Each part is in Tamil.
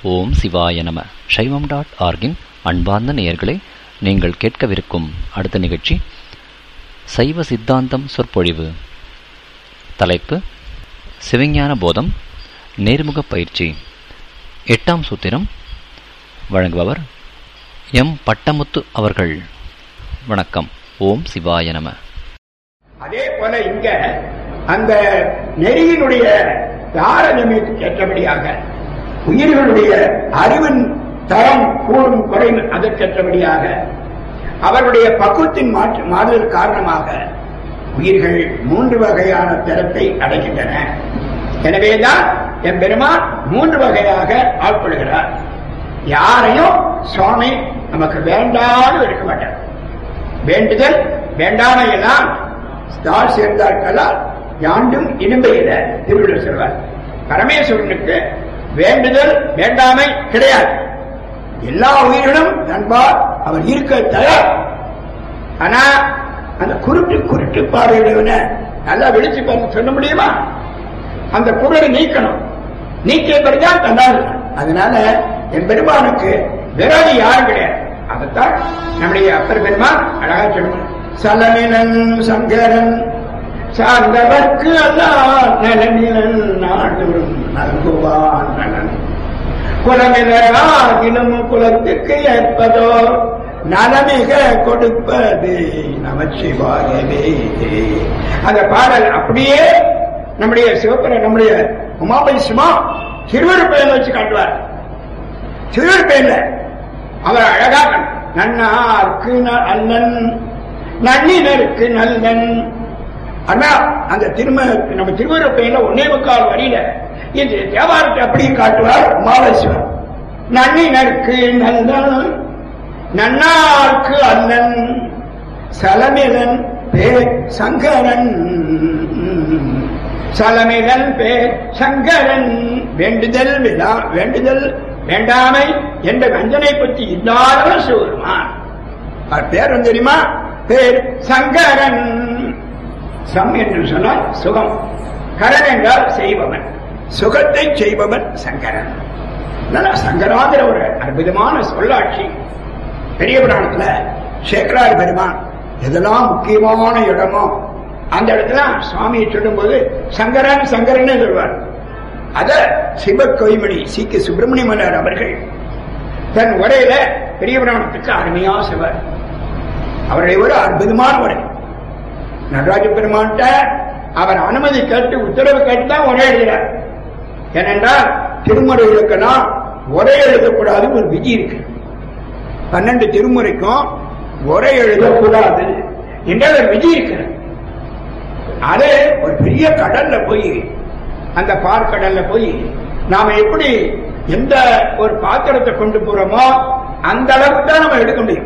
ஓம் சிவாய நம சைவம் டாட் ஆர்கின் அன்பார்ந்த நேயர்களே நீங்கள் கேட்கவிருக்கும் அடுத்த நிகழ்ச்சி சைவ சித்தாந்தம் சொற்பொழிவு தலைப்பு சிவஞான போதம் நேர்முக பயிற்சி எட்டாம் சூத்திரம் வழங்குபவர் எம் பட்டமுத்து அவர்கள் வணக்கம் ஓம் சிவாய நம அதே போல இங்க அந்த நெறியினுடைய தாரதமியத்துக்கு ஏற்றபடியாக உயிர்களுடைய அறிவின் தரம் கூடும் குறையும் அதற்கேற்றபடியாக அவர்களுடைய பக்குவத்தின் மாற்று மாறுதல் காரணமாக உயிர்கள் மூன்று வகையான தரத்தை அடைகின்றன எனவேதான் என் பெருமான் மூன்று வகையாக ஆட்கொள்கிறார் யாரையும் சுவாமி நமக்கு வேண்டான்னு இருக்க மாட்டார் வேண்டுதல் வேண்டாமை எல்லாம் தாழ் சேர்ந்தார்களால் யாண்டும் இனிமையில திருவள்ளுவர் சொல்வார் பரமேஸ்வரனுக்கு வேண்டுதல் வேண்டாமை கிடையாது எல்லா உயிர்களும் நண்பார் அவர் இருக்க தயார் ஆனா அந்த குருட்டு குருட்டு பார்வையுடையவன நல்லா வெளிச்சு பார்த்து சொல்ல முடியுமா அந்த குரலை நீக்கணும் நீக்கியபடிதான் தந்தார் அதனால என் பெருமானுக்கு விரோதி யாரும் கிடையாது அதைத்தான் நம்முடைய அப்பர் பெருமான் அழகா சொல்லணும் சலனிலன் சங்கரன் சார்ந்தவர்க்கு அல்ல நலனிலன் நாடும் நல்குவான் நலன் குலமினராகிலும் குலத்துக்கு ஏற்பதோ நலமிக கொடுப்பது நமச்சிவாயவே அந்த பாடல் அப்படியே நம்முடைய சிவப்பர நம்முடைய உமாபதி சிவா திருவருப்பையில வச்சு காட்டுவார் திருவருப்பையில அவர் அழகாக நன்னார்க்கு அல்லன் நன்னினருக்கு நல்லன் ஆனா அந்த திரும நம்ம திருவருப்பையில ஒன்னே முக்கால் வரியில இந்த தேவாரத்தை அப்படியே காட்டுவார் மாலேஸ்வரர் நன்னினருக்கு நல்லன் நன்னார்க்கு அல்லன் சலமிலன் பேர் சங்கரன் சலமிலன் பேர் சங்கரன் வேண்டுதல் விழா வேண்டுதல் வேண்டாமை என்ற வஞ்சனை பற்றி இல்லாதவர் சிவருமான் அவர் பேர் வந்து தெரியுமா பேர் சங்கரன் சம் என்று சொன்னால் சுகம் கரன் என்றால் செய்பவன் சுகத்தை செய்பவன் சங்கரன் நல்லா சங்கராங்கிற ஒரு அற்புதமான சொல்லாட்சி பெரிய புராணத்துல சேக்கரார் பெருமான் எதெல்லாம் முக்கியமான இடமோ அந்த இடத்துல சுவாமியை சொல்லும்போது சங்கரன் சங்கரன் சொல்வார் அத சிவ கோய்மணி சி கே சுப்பிரமணிய மன்னர் அவர்கள் தன் உரையில பெரிய புராணத்துக்கு அருமையா செய்வார் அவருடைய ஒரு அற்புதமான உரை நடராஜ பெருமான்கிட்ட அவர் அனுமதி கேட்டு உத்தரவு கேட்டு தான் உரை எழுதுகிறார் ஏனென்றால் திருமுறைகளுக்கெல்லாம் உரை எழுதக்கூடாது ஒரு விதி இருக்கு பன்னெண்டு திருமுறைக்கும் உரை எழுதக்கூடாது என்ற ஒரு விதி இருக்கிறது அது ஒரு பெரிய கடல்ல போய் அந்த பார்க்கடல்ல போய் நாம எப்படி எந்த ஒரு பாத்திரத்தை கொண்டு போறோமோ அந்த அளவுக்கு தான் நம்ம எடுக்க முடியும்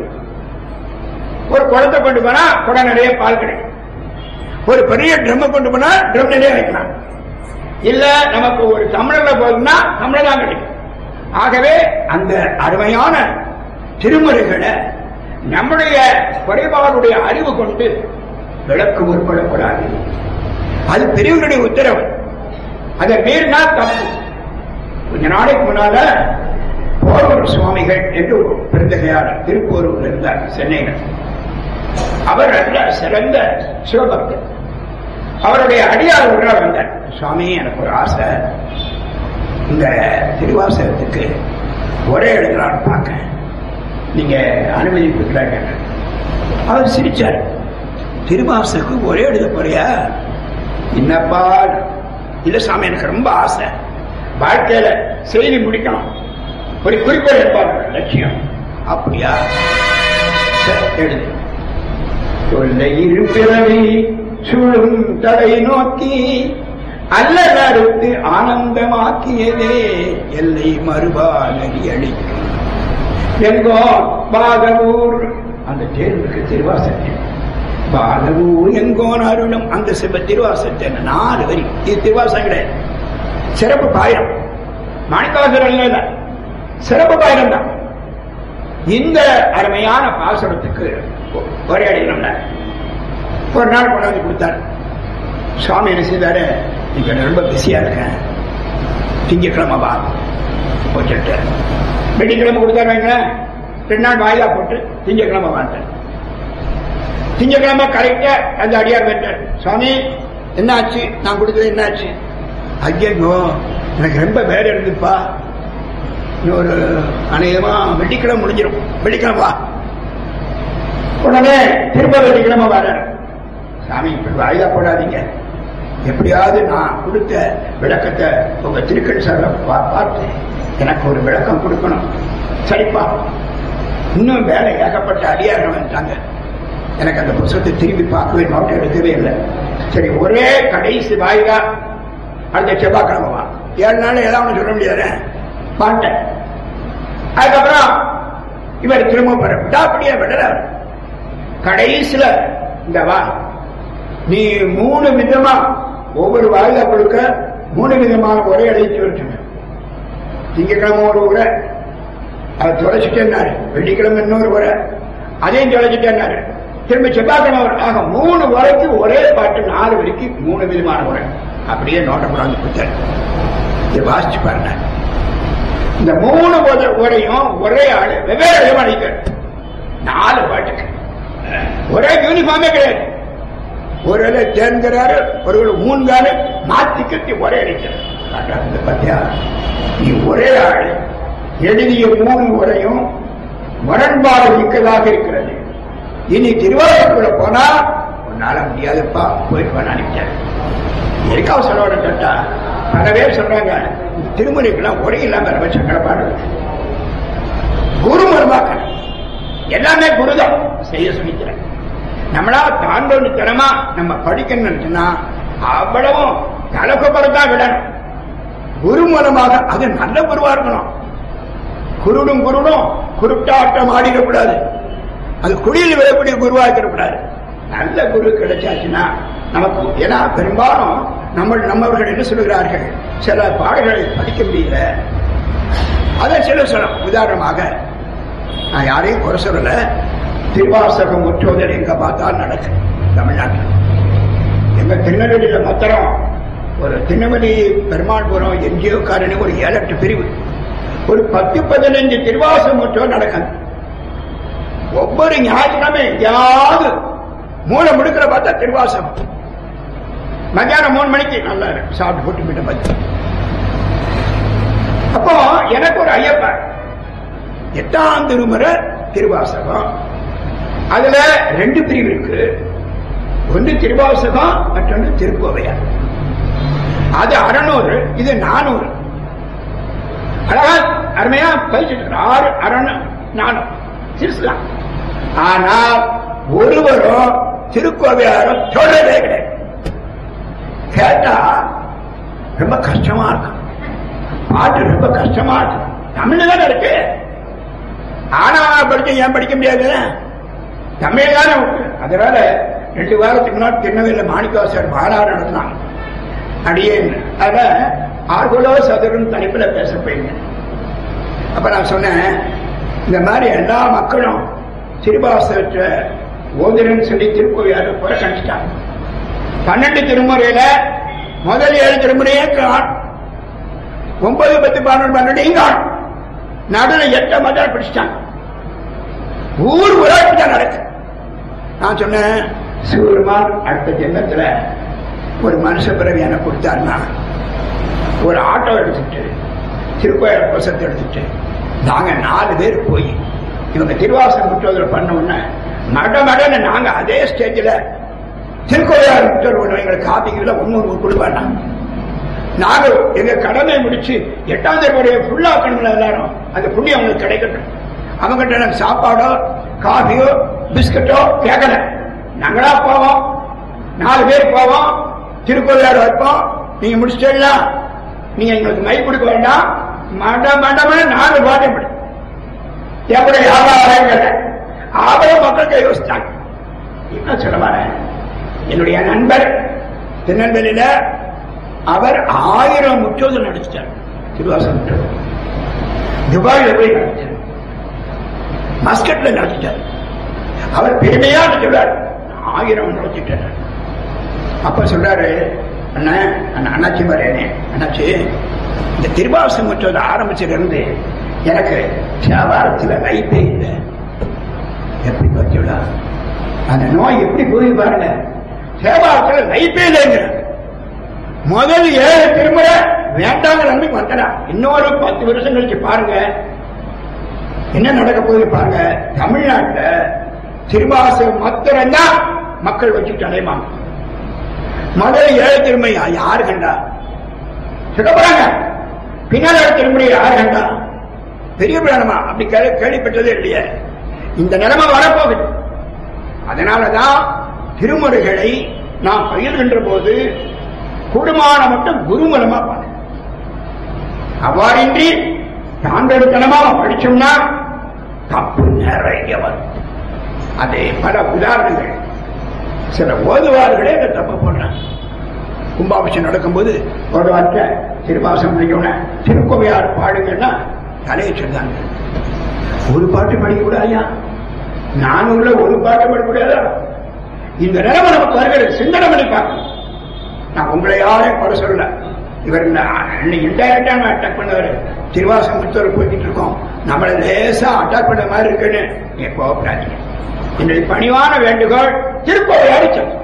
ஒரு குளத்தை கொண்டு போனா குடம் நிறைய பால் கிடைக்கும் ஒரு பெரிய ட்ரம் கொண்டு போனா ட்ரம் நிறைய வைக்கலாம் இல்ல நமக்கு ஒரு தமிழர்ல போகுதுன்னா தமிழ் தான் கிடைக்கும் ஆகவே அந்த அருமையான திருமுறைகளை நம்முடைய குறைபாடுடைய அறிவு கொண்டு விளக்கு உட்படக்கூடாது அது பெரியவர்களுடைய உத்தரவு அதை மீறினா தப்பு கொஞ்ச நாளைக்கு முன்னால போரூர் சுவாமிகள் என்று ஒரு பெருந்தகையாளர் திருப்போரூர் இருந்தார் சென்னையில் அவர் நல்ல சிறந்த சிவபக்தர் அவருடைய அடியார் ஒரு நாள் வந்தார் சுவாமி எனக்கு ஒரு ஆசை இந்த திருவாசகத்துக்கு ஒரே எழுதலான்னு பார்க்க நீங்க அனுமதி கொடுக்கலாங்க அவர் சிரிச்சார் திருவாசகுக்கு ஒரே எழுத போறியா என்னப்பா இல்ல சாமி எனக்கு ரொம்ப ஆசை வாழ்க்கையில செய்தி முடிக்கணும் ஒரு குறிப்பிட இருப்பாங்க லட்சியம் அப்படியா எழுது சொல்ல இருப்பிறவி சுழும் தடை நோக்கி அல்லதறுத்து ஆனந்தமாக்கியதே எல்லை மறுபா நெறி அளிக்கும் எங்கோ பாகவூர் அந்த தேர்வுக்கு திருவாசத்தை பாகவூர் எங்கோன் அருளும் அந்த சிவ திருவாசத்தை நாலு வரி இது திருவாசம் கிடையாது சிறப்பு பாயிரம் மாணிக்காசர் அல்ல சிறப்பு பாயிரம் தான் இந்த அருமையான பாசுரத்துக்கு ஒரே அடிக்கணும்ல ஒரு நாள் கொண்டாந்து கொடுத்தாரு சுவாமி என்ன செய்தாரு நீங்க ரொம்ப பிஸியா இருக்கேன் திங்கக்கிழமை வா போச்சுட்டார் வெள்ளிக்கிழமை கொடுத்தாரு வைங்களேன் ரெண்டு நாள் வாயிலா போட்டு திங்கக்கிழமை வாழ்ந்தார் திங்கக்கிழமை கரெக்டா அந்த அடியார் கேட்டார் சுவாமி என்னாச்சு நான் கொடுத்தது என்னாச்சு ஐயோ எனக்கு ரொம்ப வேலை இருக்குப்பா இன்னொரு அநேகமா வெள்ளிக்கிழமை முடிஞ்சிடும் வெள்ளிக்கிழமை வா உடனே திரும்ப வெள்ளிக்கிழமை வர சாமி இப்படி வாயிலா போடாதீங்க எப்படியாவது நான் கொடுத்த விளக்கத்தை உங்க திருக்கண் சார்ல பா- பார்த்து எனக்கு ஒரு விளக்கம் கொடுக்கணும் சரிப்பா இன்னும் வேலை ஏகப்பட்ட அடியாரம் வந்துட்டாங்க எனக்கு அந்த புத்தகத்தை திரும்பி பார்க்கவே நோட்டை எடுக்கவே இல்லை சரி ஒரே கடைசி வாயிலா அடுத்த செவ்வாய்க்கிழமை வா ஏழு நாள் ஏதாவது சொல்ல முடியாது பாட்டேன் அதுக்கப்புறம் இவர் திரும்ப பெற அப்படியே விடல அவர். கடைசியில இந்த வா நீ மூணு விதமா ஒவ்வொரு வாயிலா கொடுக்க மூணு விதமான உரை அழைத்து வச்சுங்க திங்கக்கிழமை ஒரு உரை அதை தொலைச்சிட்டேன்னாரு வெள்ளிக்கிழமை இன்னொரு உரை அதையும் தொலைச்சிட்டேன்னாரு திரும்ப செவ்வாய்க்கிழமை ஒரு ஆக மூணு உரைக்கு ஒரே பாட்டு நாலு வரைக்கும் மூணு விதமான உரை அப்படியே நோட்டை கொண்டாந்து கொடுத்தாரு இதை வாசிச்சு பாருங்க இந்த மூணு உரை- உரையும் ஒரே ஆளு வெவ்வேறு விதமா அடிக்கிறார் நாலு பாட்டுக்கு ஒரே யூனிஃபார்மே கிடையாது ஒரு வேலை தேர்ந்துறாரு ஒரு வேலை மூன்றாரு மாத்தி கட்டி ஒரே அடிக்கிறார் காட்டுறாரு, பாத்தியா நீ ஒரே ஆளு எழுதிய மூணு உரையும் முரண்பாடு மிக்கதாக இருக்கிறது இனி திருவாரூருக்குள்ள போனா உன்னால முடியாதுப்பா போயிட்டு வேணா அனுப்பிட்டாரு எதுக்காக சொல்ல வரேன் கேட்டா பல பேர் சொல்றாங்க இந்த திருமுறைக்கெல்லாம் ஒரே இல்லாம ரொம்ப சங்கடப்பாடு குரு மருமாக்கள் எல்லாமே குருதான் செய்ய சொல்லிக்கிறேன் நம்மளா தாண்டோன்னு திறமா நம்ம படிக்கணும்னு நினைச்சுன்னா அவ்வளவும் தலைக்கப்புறம் தான் விடணும் குரு மூலமாக அது நல்ல குருவா இருக்கணும் குருடும் குருடும் குருட்டாட்டம் ஆடிடக்கூடாது அது குடியில் விடக்கூடிய குருவா இருக்கக்கூடாது நல்ல குரு கிடைச்சாச்சுன்னா நமக்கு ஏன்னா பெரும்பாலும் நம்ம நம்மவர்கள் என்ன சொல்கிறார்கள் சில பாடல்களை படிக்க முடியல அதை சில சொல்லும் உதாரணமாக நான் யாரையும் குறை சொல்லல திருவாசகம் முற்றோதல் எங்க பார்த்தாலும் நடக்கும் தமிழ்நாட்டில் எங்க திருநெல்வேலியில மாத்திரம் ஒரு திருநெல்வேலி பெருமாள்புரம் என்ஜிஓ காரணி ஒரு ஏழு எட்டு பிரிவு ஒரு பத்து பதினஞ்சு திருவாசகம் முற்றோதல் நடக்கும் ஒவ்வொரு ஞாயிற்றுக்கிழமை எங்கேயாவது மூளை முடுக்கிற பார்த்தா திருவாசகம் மத்தியானம் மூணு மணிக்கு நல்லா இருக்கு சாப்பிட்டு போட்டு மீட்ட மதி அப்போ எனக்கு ஒரு ஐயப்பன் எட்டாம் திருமுறை திருவாசகம் அதுல ரெண்டு பிரிவு இருக்கு ஒன்று திருவாசகம் மற்றொன்று திருக்கோவையார் அது அறநூறு இது நானூறு அழகா அருமையா பதிச்சுட்டு ஆறு அரணு நானூறு சிறுசுலாம் ஆனால் ஒருவரும் திருக்கோவையாரும் தொடரவே கிடையாது கேட்டா ரொம்ப கஷ்டமா இருக்கும் பாட்டு ரொம்ப கஷ்டமா இருக்கும் தமிழ்ல தானே இருக்கு ஆனா படிக்க ஏன் படிக்க முடியாது தமிழ் தானே உண்டு அதனால ரெண்டு வாரத்துக்கு முன்னாடி திருநெல்வேலியில் மாணிக்கவாசர் மாநாடு நடத்தினாங்க அடியேன் அத ஆர்குலோ சதுரன் தலைப்புல பேச போயிருந்தேன் அப்ப நான் சொன்னேன் இந்த மாதிரி எல்லா மக்களும் திருவாசகத்தை ஓதுறன்னு சொல்லி திருக்கோவியார புறக்கணிச்சிட்டாங்க பன்னெண்டு திருமுறையில முதல் ஏழு திருமுறையே காணும் ஒன்பது பத்து பதினொன்று பன்னெண்டையும் காணும் நடுவில் எட்ட மதம் பிடிச்சிட்டாங்க ஊர் உராட்சி தான் நடக்கு நான் சொன்னேன் சிவருமான் அடுத்த ஜென்மத்துல ஒரு மனுஷ பிறவி எனக்கு கொடுத்தாருன்னா ஒரு ஆட்டோ எடுத்துட்டு திருக்கோயில் பிரசத்தை எடுத்துட்டு நாங்க நாலு பேர் போய் இவங்க திருவாசகம் முற்றோதல் பண்ண உடனே மட மடன்னு நாங்க அதே ஸ்டேஜில் திருக்கோயிலார் முற்றோர் ஒன்று எங்களுக்கு காப்பிக்கல ஒன்னு கொடுப்பாங்க நாங்க எங்க கடமை முடிச்சு எட்டாம் தேதியுடைய ஃபுல்லாக்கணும்ல எல்லாரும் அந்த புண்ணியம் அவங்களுக்கு கிடைக்கட்டும் அவங்ககிட்ட எனக்கு சாப்பாடோ காஃபியோ பிஸ்கட்டோ கேட்கல நாங்களா போவோம் நாலு பேர் போவோம் திருக்கோயிலார் வைப்போம் நீங்க முடிச்சிட்டா நீங்க எங்களுக்கு மை கொடுக்க வேண்டாம் மண்ட மண்டமே நாலு பாட்டை படி எப்படி வியாபாரம் அவரும் மக்களுக்கு யோசிச்சாங்க என்ன சொல்ல வரேன் என்னுடைய நண்பர் திருநெல்வேலியில அவர் ஆயிரம் முற்றோதல் நடிச்சிட்டார் திருவாசகம் முற்றோதல் துபாயில போய் நடத்திட்டார் மஸ்கட்ல நடத்திட்டார் அவர் பெருமையா சொல்றார் ஆயிரம் நடத்திட்டார் அப்ப சொல்றாரு அண்ணா அண்ணா அண்ணாச்சி வரேனே அண்ணாச்சி இந்த திருவாசம் முற்றது ஆரம்பிச்சிலிருந்து எனக்கு வியாபாரத்தில் லைஃபே இல்லை எப்படி பார்த்தீங்களா அந்த நோய் எப்படி போய் பாருங்க சேவாரத்தில் லைஃபே இல்லைங்க முதல் ஏழு திருமுறை வேண்டாங்கிற நம்பிக்கை வந்தடா இன்னொரு பத்து வருஷம் கழிச்சு பாருங்க என்ன நடக்க போகுது பாருங்க தமிழ்நாட்டுல திருவாசகம் மாத்திரம் தான் மக்கள் வச்சுட்டு அடையமாங்க முதல் ஏழு திருமை யாரு கண்டா சொல்லப்படுறாங்க பின்னால் திருமுறை யாரு கண்டா பெரிய பிராணமா அப்படி கேள்வி கேள்விப்பட்டதே இல்லையே இந்த நிலைமை வரப்போகுது அதனாலதான் திருமுறைகளை நாம் பயிர்கின்ற போது குடுமான மட்டும் குருமலமா பண்ண அவ்வாறின்றி தாண்டெடுத்தனமா படிச்சோம்னா தப்பு நிறைய வரும் அது பல உதாரணங்கள் சில ஓதுவார்களே இந்த தப்பு பண்றாங்க கும்பாபிஷேகம் நடக்கும்போது ஒரு வார்த்தை திருவாசம் படிக்கணும்னா திருக்கோவையார் பாடுங்கன்னா தலையை சொன்னாங்க ஒரு பாட்டு படிக்கக்கூடாதா நானூறுல ஒரு பாட்டு படிக்கக்கூடாதா இந்த நிலைமை நமக்கு வருகிறது சிந்தனை பண்ணி பார்க்கணும் நான் உங்களை யாரையும் குறை சொல்லல இவர் இன்டைரக்டா நான் அட்டாக் பண்ணவர் திருவாசம் முத்தவர் போய்கிட்டு இருக்கோம் நம்மளை லேசா அட்டாக் பண்ண மாதிரி இருக்குன்னு நீங்க கோபப்படாதீங்க என்னுடைய பணிவான வேண்டுகோள் திருக்கோவையாடி சொல்லும்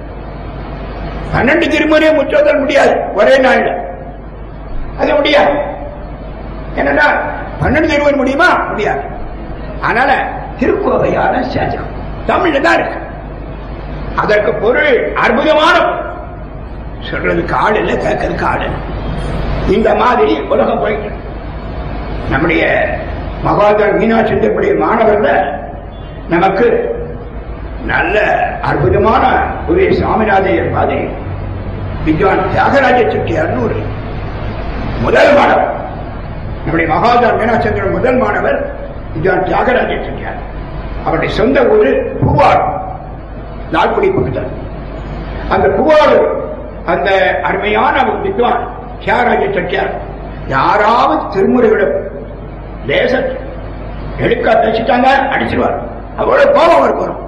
பன்னெண்டு திருமுறையை முற்றோதல் முடியாது ஒரே நாள்ல அது முடியாது என்னன்னா பன்னெண்டு திருமுறை முடியுமா முடியாது அதனால திருக்கோவையான சேஜம் தமிழ்ல தான் இருக்கு அதற்கு பொருள் அற்புதமான பொருள் சொல்றதுக்கு ஆள் இல்லை கேட்கறதுக்கு ஆள் இல்லை இந்த மாதிரி உலகம் போயிட்டு இருக்கு. நம்முடைய மகாதர் மீனாட்சி மாணவர்ல நமக்கு நல்ல அற்புதமான ஒரு சாமிநாதையர் மாதிரி வித்வான் தியாகராஜ செட்டியார்னு ஒரு முதல் மாணவர் நம்முடைய மகாதார் மீனாட்சந்திரன் முதல் மாணவர் வித்வான் தியாகராஜ செட்டியார் அவருடைய சொந்த ஊரு பூவார் லால்குடி பக்கத்தில் அந்த பூவாறு அந்த அருமையான ஒரு வித்வான் தியாகராஜ செட்டியார் யாராவது திருமுறைகளும் லேச எடுக்க தச்சுட்டாங்க அடிச்சிருவார் அவ்வளவு கோபம் அவருக்கு வரும்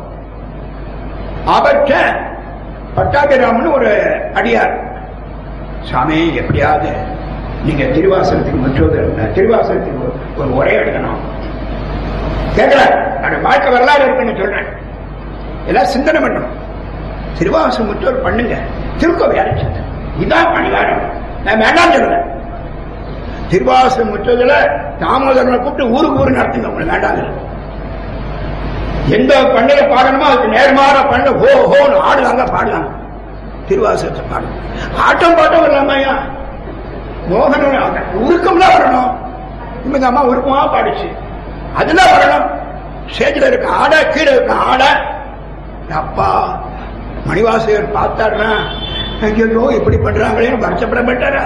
அவற்ற பட்டாபிராமன் ஒரு அடியார் சாமி எப்படியாவது நீங்க திருவாசனத்துக்கு மற்றொரு திருவாசனத்துக்கு ஒரு- ஒரு உரை எழுதணும் கேட்கல நான் வாழ்க்கை வரலாறு இருக்குன்னு சொல்றேன் எல்லாம் சிந்தனை பண்ணணும் திருவாசம் முற்றோர் பண்ணுங்க திருக்கோவை அரைச்சது இதான் பணிகாரம் நான் வேண்டாம் சொல்லல திருவாசம் முற்றதுல தாமோதரனை கூப்பிட்டு ஊருக்கு ஊரு நடத்துங்க உங்களுக்கு வேண்டாம் சொல்லல. எந்த பண்ணையில பாடணுமோ அதுக்கு நேர்மாற பண்ண ஹோ ஹோன்னு ஆடுவாங்க பாடுவாங்க திருவாசகத்தை பாடும் ஆட்டம் பாட்டம் இல்லாமையா மோகனம் உருக்கம்லாம் வரணும் இந்த அம்மா உருக்கமா பாடுச்சு அதெல்லாம் வரணும் ஸ்டேஜில் இருக்க ஆட கீழே இருக்க ஆட அப்பா மணிவாசகர் பார்த்தாருன்னா ஐயோ இப்படி பண்றாங்களேன்னு வருஷப்பட மாட்டாரா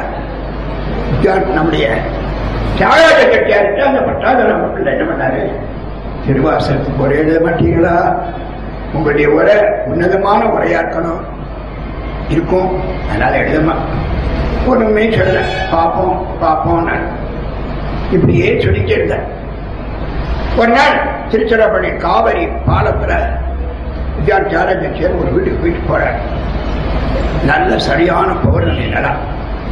இதான் நம்முடைய தியாகராஜ கட்டியார்கிட்ட அந்த பட்டாதார மக்கள் என்ன பண்ணாரு திருவாசகத்துக்கு ஒரே எழுத மாட்டீங்களா உங்களுடைய உரை உன்னதமான உரையா இருக்கணும் இருக்கும் அதனால எழுதமா ஒண்ணுமே சொல்லல பார்ப்போம் பார்ப்போம் இப்படியே சொல்லிட்டே இருந்தேன் ஒரு நாள் திருச்சிராப்பள்ளி காவிரி பாலத்துல வித்யான் தியாகராஜன் ஒரு வீட்டுக்கு போயிட்டு போறார் நல்ல சரியான பௌர்ணமி நிலம்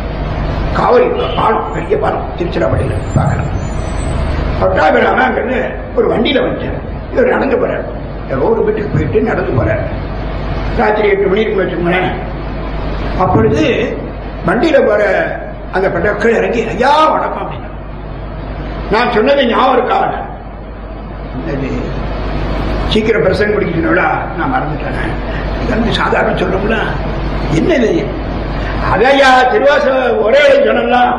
காவிரி பாலம் பெரிய பாலம் திருச்சிராப்பள்ளியில் பார்க்கலாம் பட்டாபிராம அங்கிருந்து ஒரு வண்டியில வச்சார் இவர் நடந்து போறார் ஏதோ ஒரு வீட்டுக்கு போயிட்டு நடந்து போறார் ராத்திரி எட்டு மணி இருக்கு வச்சுக்கோங்களேன் அப்பொழுது வண்டியில போற அந்த பட்டக்கள் இறங்கி ஐயா வணக்கம் அப்படின்னு நான் சொன்னது ஞாபகம் இருக்கா என்னது? சீக்கிரம் பிரசங்க பிடிக்கணும்ல நான் மறந்துட்டேன் இது வந்து சாதாரண சொல்லணும்ல என்னது அதையா திருவாச ஒரே சொன்னலாம்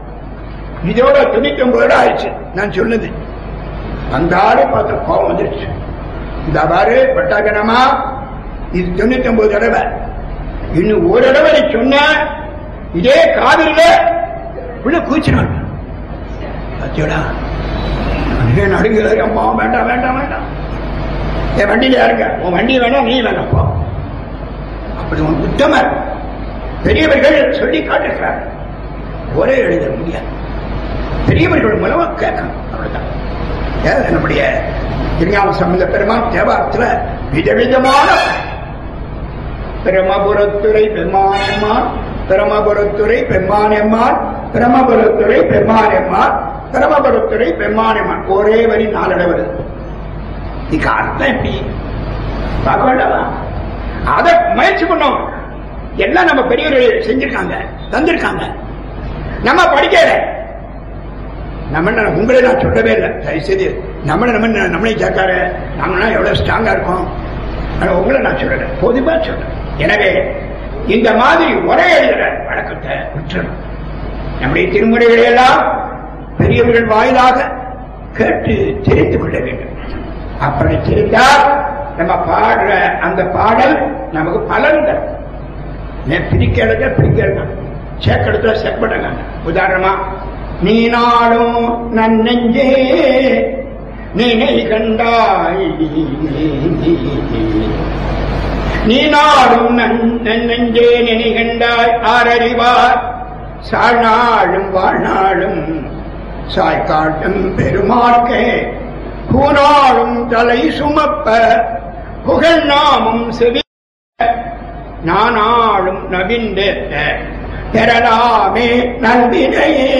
இதோட தொண்ணூத்தி ஒன்பது ரூபா ஆயிடுச்சு நான் சொன்னது அந்த ஆளு பார்த்த கோபம் வந்துருச்சு இந்த பாரு பட்டாக்கணமா இது தொண்ணூத்தி ஒன்பது தடவை இன்னும் ஒரு தடவை நீ சொன்ன இதே காவிரில உள்ள கூச்சினாங்க பாத்தியோடா ஏன் நடுங்கிறாரு அம்மா வேண்டாம் வேண்டாம் வேண்டாம் என் வண்டியில யாருங்க உன் வண்டி வேணாம் நீ வேணாம் போ அப்படி உன் உத்தமர் பெரியவர்கள் சொல்லி காட்டுகிறார் ஒரே எழுத முடியாது பெரியவர்கள் மூலமா கேட்கணும் அவ்வளவுதான் ஏன் நம்முடைய திருஞான சம்பந்த பெருமான் தேவாரத்துல விதவிதமான பிரமபுரத்துறை பெம்மானியம்மான் பிரமபுரத்துறை பெம்மானியம்மான் பிரமபுரத்துறை பெம்மானியம்மாள் பிரமபுரத்துறை பெம்மானியம்மாள் ஒரே வரி நாலட வருது இதுக்கு அர்த்தம் எப்படி பார்க்க வேண்டாமா அதை முயற்சி பண்ணோம் எல்லாம் நம்ம பெரியவர்கள் செஞ்சிருக்காங்க தந்திருக்காங்க நம்ம படிக்கல நம்ம என்ன- உங்களை நான் சொல்லவே இல்லை தயவு செய்து நம்மளை நம்ம நம்மளே கேட்காரு நாங்களாம் எவ்வளவு ஸ்ட்ராங்கா இருக்கோம் ஆனா உங்களை நான் சொல்லல பொதுவா சொல்றேன் எனவே இந்த மாதிரி ஒரே எழுதுற வழக்கத்தை விட்டுறணும் நம்முடைய திருமுறைகளை எல்லாம் பெரியவர்கள் வாயிலாக கேட்டு தெரிந்து கொள்ள வேண்டும் அப்படி தெரிந்தால் நம்ம பாடுற அந்த பாடல் நமக்கு பலன் தரும் ஏன் பிரிக்கிறத பிரிக்கிறதா சேர்க்கறத சேர்ப்பட்டாங்க உதாரணமா நீ நாளும் நன்னெஞ்சே நினை கண்டாய் நீ நாடும் நன்னெஞ்சே நினை கண்டாய் ஆரறிவார் சாழ்நாளும் வாழ்நாளும் சாய்காட்டும் பெருமார்க்கே பூநாளும் தலை சுமப்ப புகழ் நாமும் செவி நானாளும் நவிந்தேத்த பெறலாமே நல்வினையே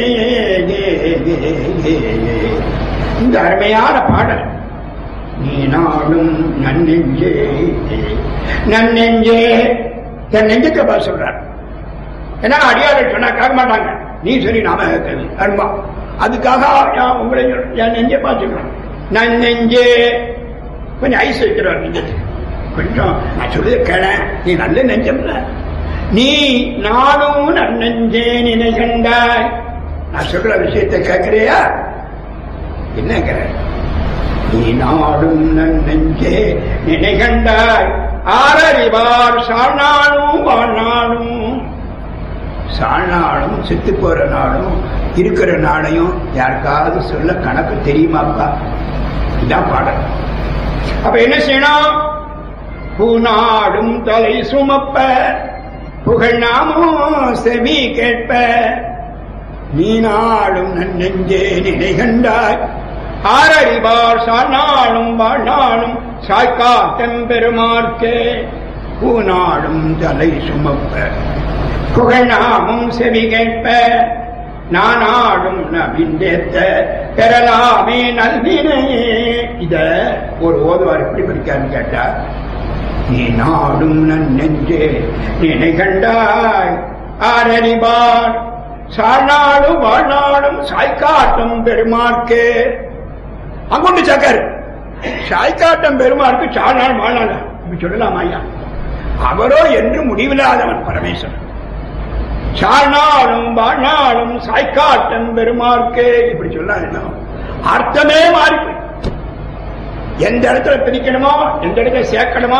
இந்த அருமையான பாடல் நீ நாளும் நன்னெஞ்சே நன்னெஞ்சே என் நெஞ்சுக்கு பதில் சொல்றார் ஏன்னா அடியார்கள் சொன்னா கேட்க மாட்டாங்க நீ சரி நாம கேட்கறது அன்பா அதுக்காக நான் உங்களை சொல்றேன். என் நெஞ்சை பார்த்துக்கிறோம் நான் நெஞ்சே கொஞ்சம் ஐஸ் வைக்கிறார் நெஞ்சத்துக்கு கொஞ்சம் நான் சொல்லுது கேள நீ நல்ல நெஞ்சம் இல்ல நீ நானும் நன்னெஞ்சே நினை கண்டாய் நான் சொல்ற விஷயத்தை கேட்கிறியா என்னங்கிற நீ நாடும் நன்னெஞ்சே நினை கண்டாய் ஆரறிவார் சாழ்நாளும் வாழ்நாளும் சாழ்நாளும் செத்து போற நாளும் இருக்கிற நாளையும் யாருக்காவது சொல்ல கணக்கு தெரியுமாப்பா இதான் பாடல் அப்ப என்ன செய்யணும் பூநாடும் தலை சுமப்ப புகழ் நாமும் செவி கேட்ப நீ நாடும் நன்னெஞ்சே நினை கண்டாய் ஆரறிவார் சாழ்நாளும் வாழ்நாளும் சாய்க்காட்டம் பெருமார்க்கே பூநாடும் தலை சுமப்ப புகழ் நாமும் செவி கேட்ப நானாடும் நபிந்தேத்த பெறலாமே நல்வினையே இத ஒரு ஓதுவார் எப்படி படிக்காருன்னு கேட்டா நீ நாடும் நன்னெஞ்சே நினை கண்டாய் ஆரறிவார் சாழ்நாடும் வாழ்நாடும் சாய்க்காட்டும் பெருமார்க்கே அங்கொண்டு சக்கர் சாய்க்காட்டம் பெருமாருக்கு சாழ்நாள் வாழ்நாள் இப்படி சொல்லலாம் ஐயா அவரோ என்று முடிவில்லாதவன் பரமேஸ்வரன் சாழ்நாளும் வாழ்நாளும் சாய்க்காட்டம் பெருமார்க்கே இப்படி சொல்ல என்ன அர்த்தமே மாறி போய் எந்த இடத்துல பிரிக்கணுமோ எந்த இடத்துல சேர்க்கணுமோ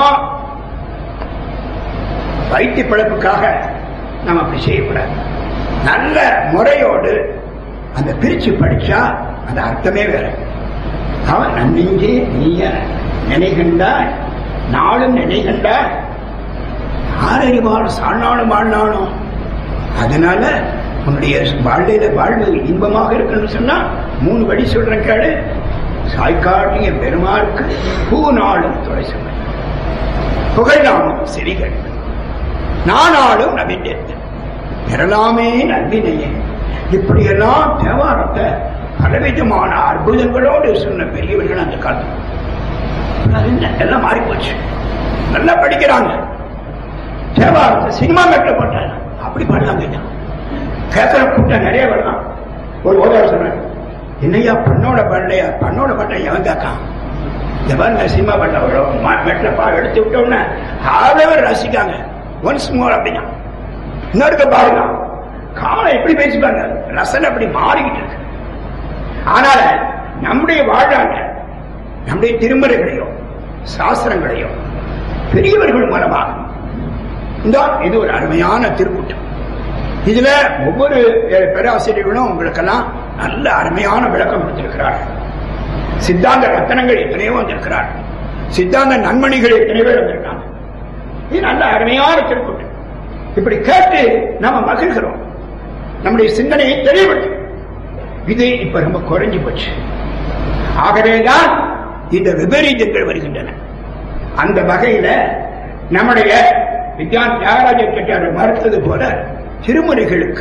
வைத்திய பிழப்புக்காக நம்ம அப்படி செய்யக்கூடாது நல்ல முறையோடு அந்த பிரிச்சு படிச்சா அந்த அர்த்தமே வேற அவன் நன்னெஞ்சே நீய நினைகின்றாய் நாளும் நினைகின்றாய் ஆறறிவாள் சாழ்நாளும் வாழ்நாளும் அதனால உன்னுடைய வாழ்க்கையில வாழ்வு இன்பமாக இருக்குன்னு சொன்னா மூணு வழி சொல்றேன் கேளு சாய்காட்டிய பெருமாளுக்கு பூ நாளும் துறை சொன்ன புகழ் நாமும் செவிகள் நானாலும் நவீனத்தன் பெறலாமே நல்வினையே இப்படியெல்லாம் தேவாரத்தை பலவிதமான அற்புதங்களோடு சொன்ன பெரியவர்கள் அந்த காலத்தில் அது என்ன, எல்லாம் மாறி போச்சு நல்லா படிக்கிறாங்க தேவாரத்தை சினிமா மேட்டில் போட்டாங்க அப்படி பண்ணலாங்க ஐயா கேட்கிற கூட்டம் நிறைய வரலாம் ஒரு ஓதார் சொன்னார் என்னையா பண்ணோட பண்ணலையா பண்ணோட பண்ண எவன் கேட்கான் இந்த பாருங்க சினிமா பண்ண வரும் மெட்ல பா எடுத்து விட்டோம்னா ஆதவர் ரசிக்காங்க ஒன்ஸ் மோர் அப்படின்னா இன்னொருக்க பாருங்க காலம் எப்படி பேசிப்பாங்க ரசனை அப்படி மாறிக்கிட்டு இருக்கு ஆனால நம்முடைய வாழ்நாள் நம்முடைய திருமறைகளையோ சாஸ்திரங்களையோ பெரியவர்கள் மூலமாக இந்த இது ஒரு அருமையான திருக்கூட்டம் இதுல ஒவ்வொரு பேராசிரியர்களும் உங்களுக்கெல்லாம் நல்ல அருமையான விளக்கம் கொடுத்திருக்கிறார்கள் சித்தாந்த ரத்தனங்கள் எத்தனையோ வந்திருக்கிறார்கள் சித்தாந்த நன்மணிகள் எத்தனையோ பேர் வந்திருக்காங்க இது நல்ல அருமையான திருக்கூட்டம் இப்படி கேட்டு நாம மகிழ்கிறோம் நம்முடைய சிந்தனையை தெளிவுபடுத்தும் இது இப்ப ரொம்ப குறைஞ்சு போச்சு ஆகவேதான் இந்த விபரீதங்கள் வருகின்றன அந்த வகையில நம்முடைய வித்யான் தியாகராஜ செட்டியார் மறுத்தது போல திருமுறைகளுக்கு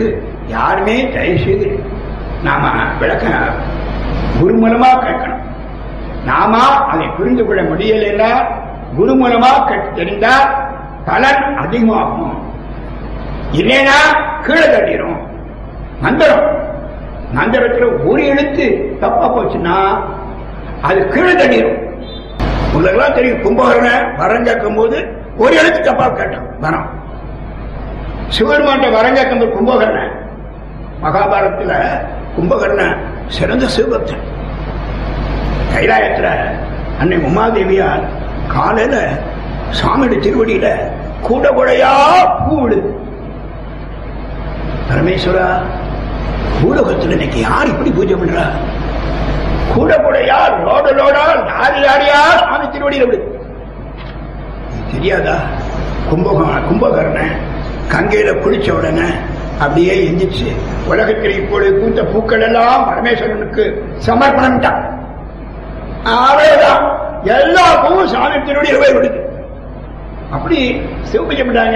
யாருமே தயவு செய்து நாம விளக்க குரு மூலமா கேட்கணும் நாம அதை புரிந்து கொள்ள முடியலைன்னா குரு மூலமா கேட்டு தெரிந்தால் பலன் அதிகமாகும் இல்லைன்னா கீழே தட்டிடும் மந்திரம் மந்திரத்துல ஒரு எழுத்து தப்பா போச்சுன்னா அது கீழே தட்டிடும் உங்களுக்கெல்லாம் தெரியும் கும்பகர்ணன் வரம் கேட்கும் போது ஒரு எழுத்து தப்பா கேட்டான் வரம் சிவபெருமான்ட்ட வரம் கேட்கும் போது கும்பகர்ணன் மகாபாரதத்துல கும்பகர்ணன் சிறந்த சிவபக்தன் கைலாயத்துல அன்னை உமாதேவியார் காலையில சாமியோட திருவடியில கூட கூடையா பூ விடுது பரமேஸ்வரா பூலோகத்துல இன்னைக்கு யார் இப்படி பூஜை பண்றா கூட கூடையா லோட லோடா லாரி லாரியா சாமி திருவடியில விடுது இது தெரியாதா கும்பகோண கும்பகர்ணன் கங்கையில குளிச்ச உடனே அப்படியே எந்திரிச்சு உலகத்தில் இப்பொழுது பூத்த பூக்கள் எல்லாம் பரமேஸ்வரனுக்கு சமர்ப்பணம் தான் அவ்வளவுதான் எல்லா பூவும் சாமி திருவடியில போய் விடுது அப்படி சிவபூஜை பண்றாங்க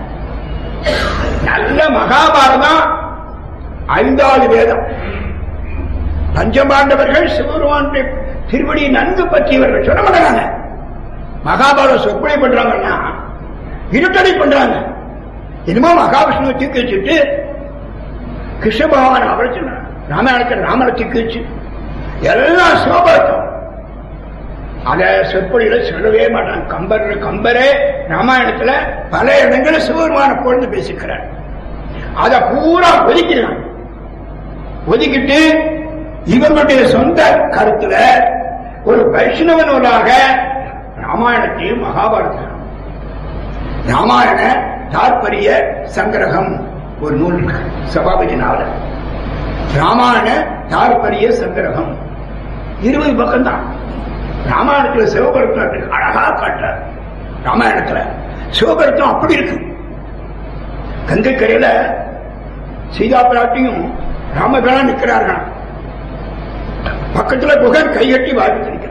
நல்ல மகாபாரதம் ஐந்தாவது வேதம் பஞ்சபாண்டவர்கள் சிவபெருமானுடைய திருவடியை நன்கு பற்றியவர்கள் சொல்ல மாட்டாங்க மகாபாரதம் சொற்பொழி பண்றாங்கன்னா இருட்டடை பண்றாங்க என்னமோ மகாவிஷ்ணுவை தூக்கி வச்சுட்டு கிருஷ்ண பகவான் அவரை சொன்னார் ராமாயணத்தில் ராமனை தூக்கி வச்சு எல்லாம் சிவபாரதம் அத சொற்பொழியில சொல்லவே மாட்டாங்க கம்பர் கம்பரே ராமாயணத்துல பல இடங்களில் சிவபெருமான பொழுது பேசிக்கிறார் அத பூரா ஒதுக்கிறான் ஒதுக்கிட்டு இவர்களுடைய சொந்த கருத்துல ஒரு வைஷ்ணவ நூலாக ராமாயணத்தையும் மகாபாரதம் ராமாயண தாற்பரிய சங்கிரகம் ஒரு நூல் இருக்கு சபாபதி நாவல் ராமாயண தாற்பரிய சங்கிரகம் இருபது பக்கம் தான் ராமாயணத்துல சிவபெருத்தம் அழகா காட்டுறார் ராமாயணத்துல சிவபெருத்தம் அப்படி இருக்கு கங்கை கரையில சீதா பிராட்டியும் ராமபிரான் நிற்கிறார்கள் பக்கத்துல குகன் கைகட்டி வாழ்த்து நிற்கிறார்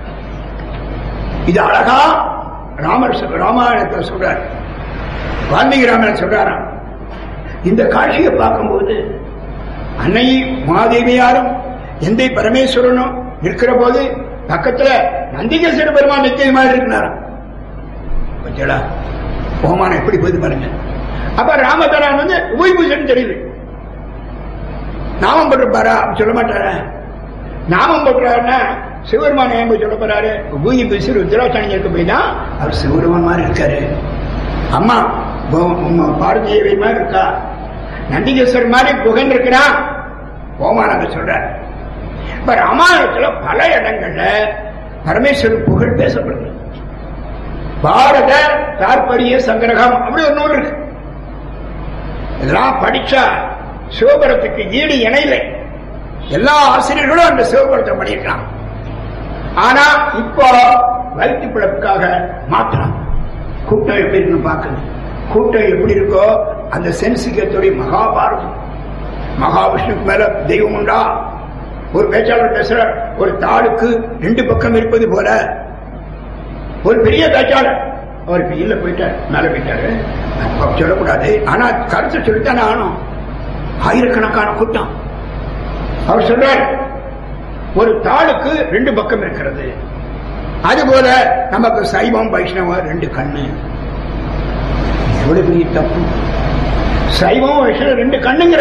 இது அழகா ராமர் சொல்- ராமாயணத்துல சொல்றார் வால்மீகி ராமன் சொல்றாராம் இந்த காட்சியை பார்க்கும்போது அன்னை மாதேவியாரும் எந்தை பரமேஸ்வரனும் நிற்கிற போது பக்கத்துல நந்திகேஸ்வர பெருமான் நித்திய மாதிரி இருக்கிறாராம் கொஞ்சடா ஓமானம் எப்படி போகுது பாருங்க அப்ப ராமதரான் வந்து உபயபூஷன் தெரியுது நாமம் போட்டிருப்பாரா அப்படி சொல்ல மாட்டாரா நாமம் போட்டுறாருன்னா சிவபெருமான் ஏன் போய் சொல்ல போறாரு பூமி பேசி ருத்ராட்சணி இருக்க போய் தான் அவர் சிவபெருமான் மாதிரி இருக்காரு அம்மா போ- உம்மா பாரதியவை மாதிரி இருக்கா நந்திகேஸ்வரர் மாதிரி புகன் இருக்கிறான் ஓமானங்க சொல்றார் இப்ப ராமாயணத்துல பல இடங்கள்ல பரமேஸ்வரன் புகழ் பேசப்படுது பாரத தாற்பரிய சங்கிரகம் அப்படி ஒரு நூல் இருக்கு இதெல்லாம் படிச்சா சிவபுரத்துக்கு ஈடு இணையில்லை எல்லா ஆசிரியர்களும் அந்த சிவபுரத்தை பண்ணியிருக்கலாம் ஆனா இப்போ வயிற்று பிழப்புக்காக மாற்றலாம் கூட்டம் எப்படி இருக்குன்னு பார்க்கணும் கூட்டம் எப்படி இருக்கோ அந்த சென்சிகத்துடைய மகாபாரதம் மகாவிஷ்ணுக்கு மேல தெய்வம் உண்டா ஒரு பேச்சாளர் பேசுறார் ஒரு தாளுக்கு ரெண்டு பக்கம் இருப்பது போல ஒரு பெரிய பேச்சாளர் அவர் இல்ல போயிட்டார் மேல போயிட்டாரு அப்ப சொல்லக்கூடாது ஆனா கருத்து சொல்லித்தானே ஆனும் ஆயிரக்கணக்கான கூட்டம் அவர் சொல்றார் ஒரு தாளுக்கு ரெண்டு பக்கம் இருக்கிறது அதுபோல நமக்கு சைவம் வைஷ்ணவம் ரெண்டு கண்ணு எவ்வளவு பெரிய தப்பு சைவம் வைஷ்ணவம் ரெண்டு கண்ணுங்கிற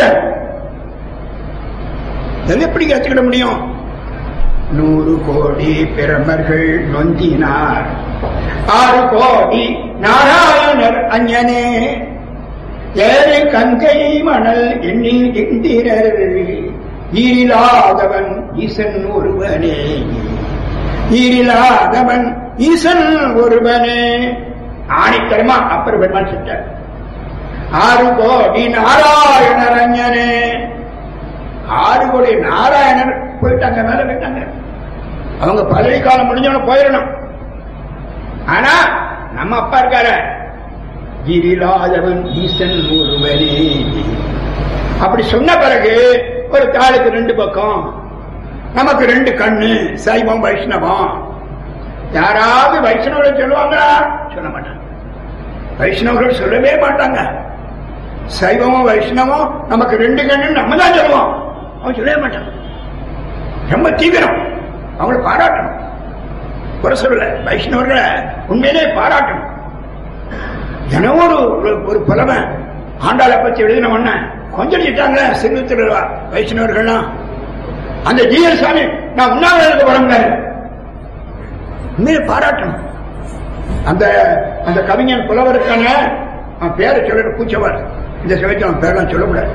அது எப்படி கத்துக்கிட முடியும் நூறு கோடி பிரமர்கள் நொந்தினார் ஆறு கோடி நாராயணர் அஞ்சனே ஏழு கங்கை மணல் எண்ணில் இந்திரர் ஈரிலாதவன் ஈசன் ஒருவனே ஈரிலாதவன் ஈசன் ஒருவனே ஆணித்தரமா அப்பர் பெருமான் சொல்றார் ஆறு கோடி நாராயணர் அஞ்சனே ஆறு கோடி நாராயணர் போயிட்டாங்க மேல போயிட்டாங்க அவங்க பதவி காலம் முடிஞ்சவன போயிடணும் ஆனா நம்ம அப்பா இருக்காரு கிரிலாதவன் ஈசன் ஒருவனே அப்படி சொன்ன பிறகு ஒரு தாளுக்கு ரெண்டு பக்கம் நமக்கு ரெண்டு கண்ணு சைவம் வைஷ்ணவம் யாராவது வைஷ்ணவர்கள் சொல்லுவாங்களா சொல்ல மாட்டாங்க வைஷ்ணவர்கள் சொல்லவே மாட்டாங்க சைவமும் வைஷ்ணவம் நமக்கு ரெண்டு கண்ணு நம்ம தான் சொல்லுவோம் அவன் சொல்லவே மாட்டான் ரொம்ப தீவிரம் அவங்களை பாராட்டணும் குறை சொல்லல வைஷ்ணவர்களை உண்மையிலே பாராட்டணும் தினமும் ஒரு ஒரு- ஒரு புலமை ஆண்டாளை பத்தி எழுதின உடனே கொஞ்சிட்டாங்க சிறுத்தில் வைஷ்ணவர்கள்லாம் அந்த ஜீயர் சாமி நான் உண்ணாவிரதத்துக்கு வரங்காரு உண்மையை பாராட்டணும் அந்த அந்த கவிஞன் புலவருக்கான அவன் பேரை சொல்ல கூச்சவர் இந்த சமயத்தில் அவன் பேரெல்லாம் சொல்லக்கூடாது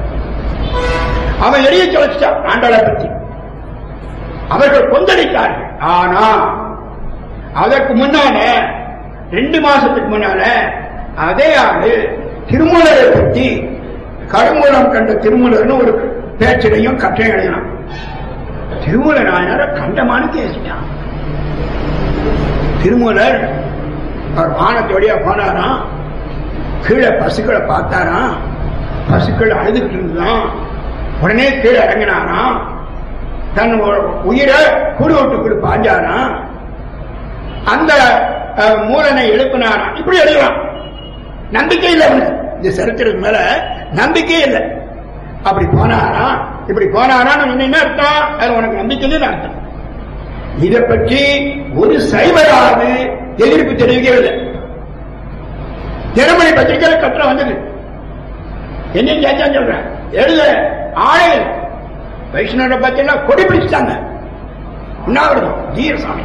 அவன் எரிய தொலைச்சிட்டான் ஆண்டாளை பத்தி அவர்கள் கொந்தளித்தார்கள் ஆனா அதற்கு முன்னால ரெண்டு மாசத்துக்கு முன்னால அதே ஆளு திருமூலரை பத்தி கருமூலம் கண்ட திருமூலர்னு ஒரு பேச்சிலையும் கற்றை எழுதினான் திருமூல நாயனார கண்டமானு பேசிட்டான் திருமூலர் அவர் வானத்தோடியா போனாராம் கீழே பசுக்களை பார்த்தாராம் பசுக்கள் அழுதுகிட்டு இருந்ததாம் உடனே கீழே இறங்கினாராம் தன் உ- உயிரை கூடு விட்டுக்குள்ள பாஞ்சாராம் அந்த அஹ், மூலனை எழுப்பினாராம் இப்படி எழுதலாம் நம்பிக்கை இல்லை அவனுக்கு இந்த சரித்திரத்து மேல நம்பிக்கை இல்லை அப்படி போனாராம் இப்படி போனாரான்னு என்ன அர்த்தம் அது உனக்கு நம்பிக்கை இல்லைன்னு அர்த்தம் இதை பற்றி ஒரு சைவராது எதிர்ப்பு தெரிவிக்கவில்லை தினமணி பத்திரிகையில கட்டுரை வந்தது என்ன கேட்டான்னு சொல்றேன் எழுத ஆளே இல்லை. வைஷ்ணவரை பத்தி எல்லாம் கொடி பிடிச்சிட்டாங்க உண்ணாவிரதம் ஜீரசாமி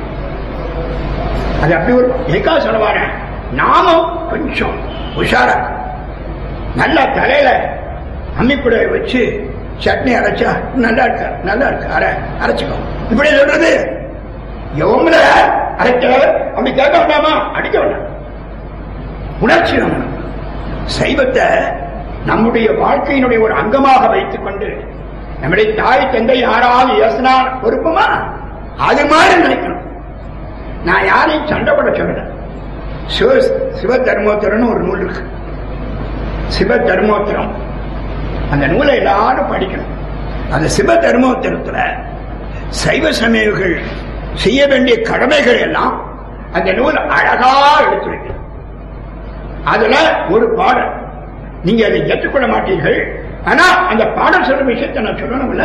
அது அப்படி ஒரு எதுக்காக சொல்ல வரேன் நாமும் கொஞ்சம் உஷாரா இருக்கணும். நல்லா தலையில அம்மிக்குட வச்சு சட்னி அரைச்சா நல்லா இருக்கு நல்லா இருக்கு அரை அரைச்சுக்கோ இப்படி சொல்றது எவங்கள அரைக்க அப்படி கேட்க வேண்டாமா அடிக்க வேண்டாம் உணர்ச்சி வேணும் சைவத்தை நம்முடைய வாழ்க்கையினுடைய ஒரு அங்கமாக வைத்துக் கொண்டு நம்முடைய தாய் தந்தை யாராவது ஏசினா பொறுப்புமா அது மாதிரி நினைக்கணும் நான் யாரையும் சண்டை போட சொல்லல சிவ சிவ தர்மோத்தரம்னு ஒரு நூல் இருக்கு சிவ தர்மோத்தரம் அந்த நூலை எல்லாரும் படிக்கணும் அந்த சிவ தர்மோத்தரத்துல சைவ சமயங்கள் செய்ய வேண்டிய கடமைகள் எல்லாம் அந்த நூல் அழகா எடுத்துரைக்கிறது அதுல ஒரு பாடல் நீங்க அதை ஏற்றுக்கொள்ள மாட்டீர்கள் ஆனா அந்த பாடல் சொல்ற விஷயத்தை நான் சொல்லணும்ல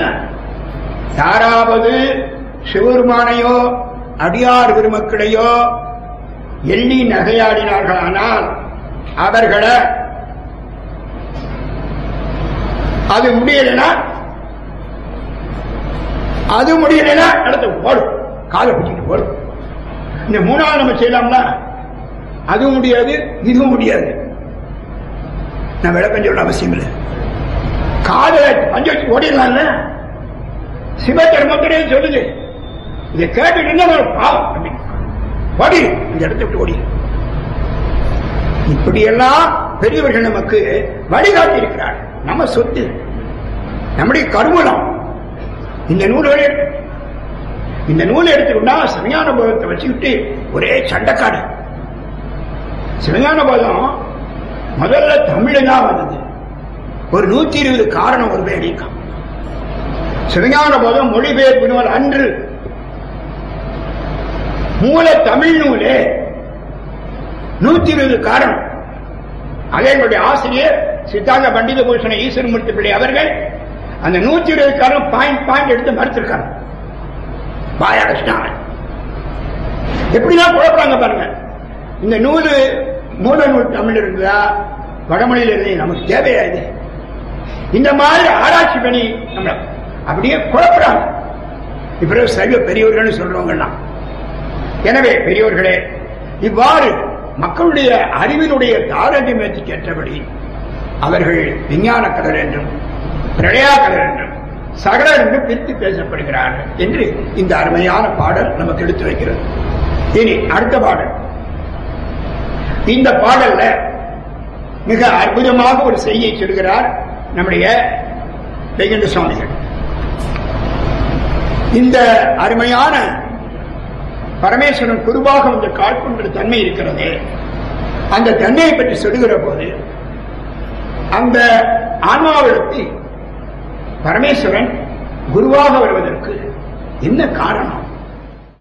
யாராவது சிவருமானையோ அடியார் பெருமக்களையோ எள்ளி நகையாடினார்களானால் அவர்களை அது முடியலைன்னா அது முடியலைன்னா அடுத்து ஓடும் காலை பிடிச்சிட்டு ஓடும் இந்த மூணாவது நம்ம செய்யலாம்ல அதுவும் முடியாது இதுவும் முடியாது நான் விளக்கம் சொல்ல அவசியம் இல்லை காதல பஞ்ச வச்சு ஓடிடலாம்ல சிவதர்மத்திலே சொல்லுது இதை கேட்டுட்டு இருந்தா ஒரு பாவம் அப்படின்னு ஓடி இந்த இடத்தை விட்டு ஓடி இப்படியெல்லாம் பெரியவர்கள் நமக்கு வழிகாட்டி இருக்கிறார் நம்ம சொத்து நம்முடைய கருமலம் இந்த நூல்களை இந்த நூலை எடுத்துக்கிட்டா சிவஞான போதத்தை வச்சுக்கிட்டு ஒரே சண்டைக்காடு சிவஞான போதம் முதல்ல தமிழ் தான் வந்தது ஒரு நூத்தி இருபது காரணம் ஒரு பேர் நீக்கம் சிவஞான போதம் மொழிபெயர்ப்பு நூல் அன்று மூல தமிழ் நூலே நூத்தி இருபது காரணம் அதே என்னுடைய ஆசிரியர் சித்தாந்த பண்டித பூஷண ஈஸ்வரமூர்த்தி பிள்ளை அவர்கள் அந்த நூத்தி இருபது காரணம் பாயிண்ட் பாயிண்ட் எடுத்து மறுத்திருக்காங்க பாயாகிருஷ்ணாவன் எப்படிலாம் குழப்பறாங்க பாருங்க இந்த நூலு மூல நூல் தமிழ் இருந்தா வடமொழியில் இருந்து நமக்கு தேவையா இது இந்த மாதிரி ஆராய்ச்சி பண்ணி நம்மள அப்படியே குழப்பறாங்க இப்ப சைவ பெரியவர்கள் சொல்றவங்கலாம் எனவே பெரியோர்களே இவ்வாறு மக்களுடைய அறிவினுடைய தாரதமியத்துக்கு ஏற்றபடி அவர்கள் விஞ்ஞான கடல் என்றும் பிரளயா கடல் என்றும் சகலர் என்று பிரித்து பேசப்படுகிறார்கள் என்று இந்த அருமையான பாடல் நமக்கு எடுத்து வைக்கிறது இனி அடுத்த பாடல் இந்த பாடல்ல மிக அற்புதமாக ஒரு செய்தியை சொல்கிறார் நம்முடைய வெங்கட சுவாமிகள் இந்த அருமையான பரமேஸ்வரன் குருவாக வந்து காட்கொண்ட தன்மை இருக்கிறது அந்த தன்மையை பற்றி சொல்லுகிற போது அந்த ஆன்மாவிடத்தில் பரமேஸ்வரன் குருவாக வருவதற்கு என்ன காரணம்